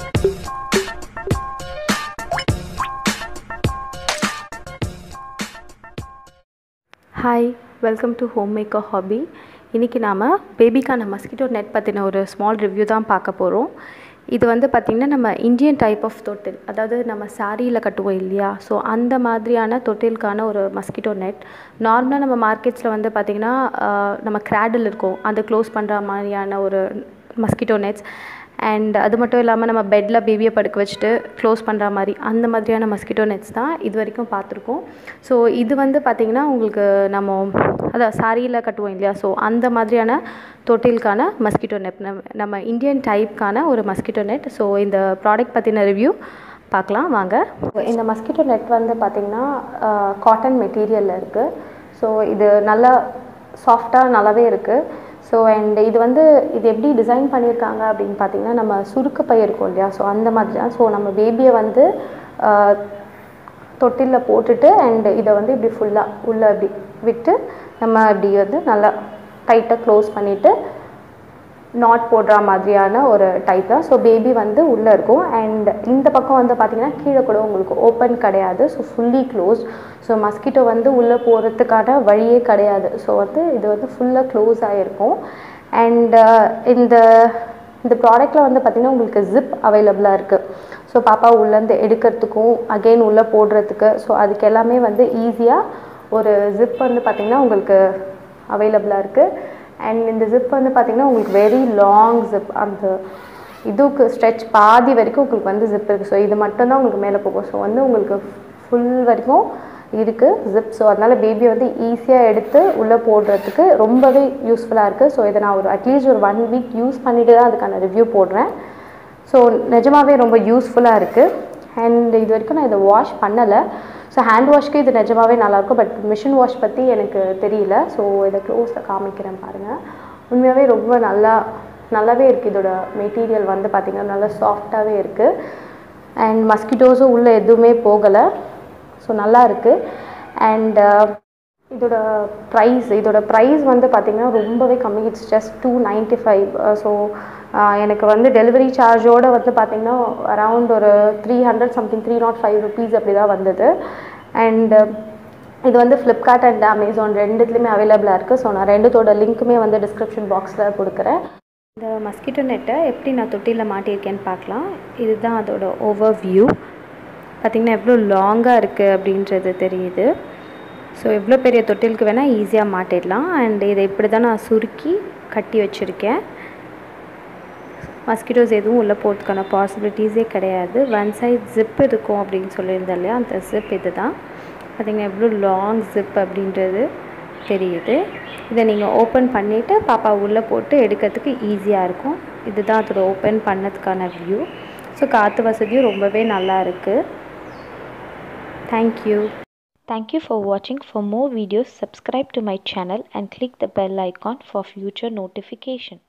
Hi welcome to home maker hobby இன்றைக்கி நாம் பேபிக்கான mosquito net பற்றின ஒரு ஸ்மால் ரிவ்யூ தான் பார்க்க போகிறோம் இது வந்து பார்த்திங்கன்னா நம்ம இந்தியன் டைப் ஆஃப் தொட்டில் அதாவது நம்ம சாரியில் கட்டுவோம் இல்லையா ஸோ அந்த மாதிரியான தொட்டிலுக்கான ஒரு மஸ்கிட்டோ நெட் நார்மலாக நம்ம மார்க்கெட்ஸில் வந்து பார்த்திங்கன்னா நம்ம கிராடில் இருக்கும் அதை க்ளோஸ் பண்ணுற மாதிரியான ஒரு மஸ்கிட்டோ நெட்ஸ் அண்ட் அது மட்டும் இல்லாமல் நம்ம பெட்டில் பேபியை படுக்க வச்சுட்டு க்ளோஸ் பண்ணுற மாதிரி அந்த மாதிரியான மஸ்கிட்டோ நெட்ஸ் தான் இது வரைக்கும் பார்த்துருக்கோம் ஸோ இது வந்து பார்த்திங்கன்னா உங்களுக்கு நம்ம அதான் சாரியில் கட்டுவோம் இல்லையா ஸோ அந்த மாதிரியான தொட்டிலுக்கான மஸ்கிட்டோ நெட் நம்ம நம்ம இந்தியன் டைப்க்கான ஒரு மஸ்கிட்டோ நெட் ஸோ இந்த ப்ராடக்ட் பற்றின ரிவ்யூ பார்க்கலாம் வாங்க இந்த மஸ்கிட்டோ நெட் வந்து பார்த்திங்கன்னா காட்டன் மெட்டீரியலில் இருக்குது ஸோ இது நல்லா சாஃப்டாக நல்லாவே இருக்குது ஸோ அண்ட் இது வந்து இது எப்படி டிசைன் பண்ணியிருக்காங்க அப்படின்னு பார்த்தீங்கன்னா நம்ம சுருக்க பை இருக்கும் இல்லையா ஸோ அந்த மாதிரி தான் ஸோ நம்ம பேபியை வந்து தொட்டிலில் போட்டுட்டு அண்ட் இதை வந்து இப்படி ஃபுல்லாக உள்ளே இப்படி விட்டு நம்ம இப்படி வந்து நல்லா டைட்டாக க்ளோஸ் பண்ணிவிட்டு நாட் போடுற மாதிரியான ஒரு டைப் தான் ஸோ பேபி வந்து உள்ளே இருக்கும் அண்ட் இந்த பக்கம் வந்து பார்த்திங்கன்னா கீழே கூட உங்களுக்கு ஓப்பன் கிடையாது so fully close so mosquito வந்து உள்ளே போகிறதுக்கான வழியே கிடையாது ஸோ வந்து இது வந்து ஃபுல்லாக க்ளோஸ் ஆகிருக்கும் அண்ட் இந்த இந்த ப்ராடக்ட்டில் வந்து பார்த்திங்கன்னா உங்களுக்கு ஜிப் அவைலபிளாக இருக்குது ஸோ பாப்பா உள்ளேருந்து எடுக்கிறதுக்கும் அகெயின் உள்ளே போடுறதுக்கு ஸோ அதுக்கு எல்லாமே வந்து ஈஸியாக ஒரு ஜிப் வந்து பார்த்திங்கன்னா உங்களுக்கு அவைலபிளாக இருக்குது அண்ட் இந்த ஜிப் வந்து பார்த்திங்கன்னா உங்களுக்கு வெரி லாங் ஜிப் அந்த இதுக்கு ஸ்ட்ரெச் பாதி வரைக்கும் உங்களுக்கு வந்து ஜிப் இருக்குது ஸோ இது மட்டும்தான் உங்களுக்கு மேலே போகும் ஸோ வந்து உங்களுக்கு ஃபுல் வரைக்கும் இருக்குது ஜிப் ஸோ அதனால் பேபியை வந்து ஈஸியாக எடுத்து உள்ளே போடுறதுக்கு ரொம்பவே யூஸ்ஃபுல்லாக இருக்குது ஸோ இதை நான் ஒரு அட்லீஸ்ட் ஒரு ஒன் வீக் யூஸ் பண்ணிட்டு தான் அதுக்கான ரிவ்யூ போடுறேன் ஸோ நிஜமாகவே ரொம்ப யூஸ்ஃபுல்லாக இருக்குது அண்ட் இது வரைக்கும் நான் இதை வாஷ் பண்ணலை ஸோ ஹேண்ட் வாஷ்க்கு இது நிஜமாகவே நல்லாயிருக்கும் பட் மிஷின் வாஷ் பற்றி எனக்கு தெரியல ஸோ இதை க்ளோஸில் காமிக்கிறேன் பாருங்கள் உண்மையாகவே ரொம்ப நல்லா நல்லாவே இருக்குது இதோட மெட்டீரியல் வந்து பார்த்திங்கன்னா நல்லா சாஃப்டாகவே இருக்குது அண்ட் மஸ்கிட்டோஸும் உள்ளே எதுவுமே போகலை ஸோ நல்லா இருக்குது அண்ட் இதோட ப்ரைஸ் இதோட ப்ரைஸ் வந்து பார்த்திங்கன்னா ரொம்பவே கம்மி it's just two ninety five so எனக்கு வந்து டெலிவரி சார்ஜோடு வந்து பார்த்திங்கன்னா அரவுண்ட் ஒரு three hundred something three nought five rupees அப்படி தான் வந்தது அண்ட் இது வந்து ஃப்ளிப்கார்ட் அண்ட் அமேசான் ரெண்டுத்துலேயுமே அவைலபிளாக இருக்குது ஸோ நான் ரெண்டுத்தோட லிங்க்குமே வந்து டிஸ்கிரிப்ஷன் பாக்ஸில் கொடுக்குறேன் இந்த மஸ்கிட்டோ நெட்டை எப்படி நான் தொட்டியில் மாட்டியிருக்கேன்னு பார்க்கலாம் இதுதான் அதோட ஓவர் வியூ பார்த்திங்கன்னா எவ்வளோ லாங்காக இருக்குது அப்படின்றது தெரியுது ஸோ எவ்வளோ பெரிய தொட்டிலுக்கு வேணால் ஈஸியாக மாட்டிடலாம் அண்ட் இதை இப்படி தான் நான் சுருக்கி கட்டி வச்சுருக்கேன் மஸ்கிட்டோஸ் எதுவும் உள்ளே போகிறதுக்கான பாசிபிலிட்டிஸே கிடையாது ஒன் சைட் ஜிப் இருக்கும் அப்படின்னு சொல்லியிருந்தேன் இல்லையா அந்த ஜிப் இது தான் பார்த்திங்கன்னா எவ்வளோ லாங் ஜிப் அப்படின்றது தெரியுது இதை நீங்கள் ஓப்பன் பண்ணிவிட்டு பாப்பா உள்ளே போட்டு எடுக்கிறதுக்கு ஈஸியாக இருக்கும் இதுதான் அதோட ஓப்பன் பண்ணதுக்கான வியூ ஸோ காற்று வசதியும் ரொம்பவே நல்லா இருக்குது thank you Thank you for watching. For more videos, subscribe to my channel and click the bell icon for future notification.